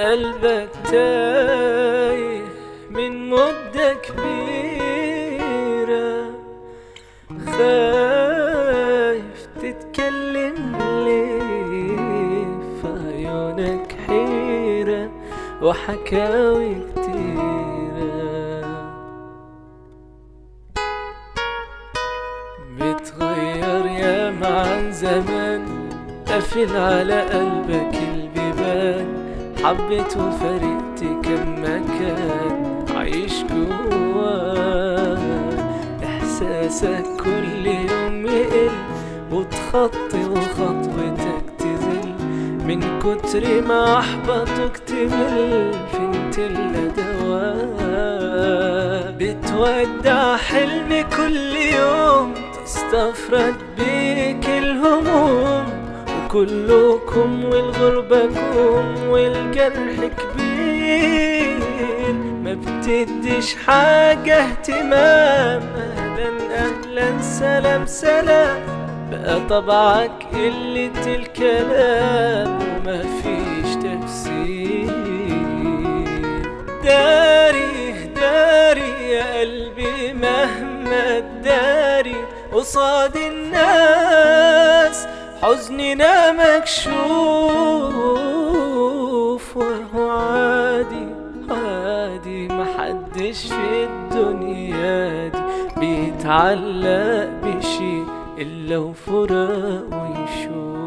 قلبك تايه من مدة كبيرة خايف تتكلم ليه في عيونك حيرة وحكاوي كتيرة بتغير يا عن زمان قافل على قلبك البيبان حبيت وفرقت كم مكان عايش جواك احساسك كل يوم يقل وتخطي وخطوتك تزل من كتر ما احبطك تمل فين تلا دواك بتودع حلمي كل يوم تستفرد بيك الهموم وكلكم والغربة كوم والجرح كبير ما بتديش حاجة اهتمام أهلا أهلا سلام سلام بقى طبعك قلة الكلام وما فيش تفسير داري داري يا قلبي مهما تداري قصاد الناس حزننا مكشوف وهو عادي عادي محدش في الدنيا دي بيتعلق بشي إلا وفراق ويشوف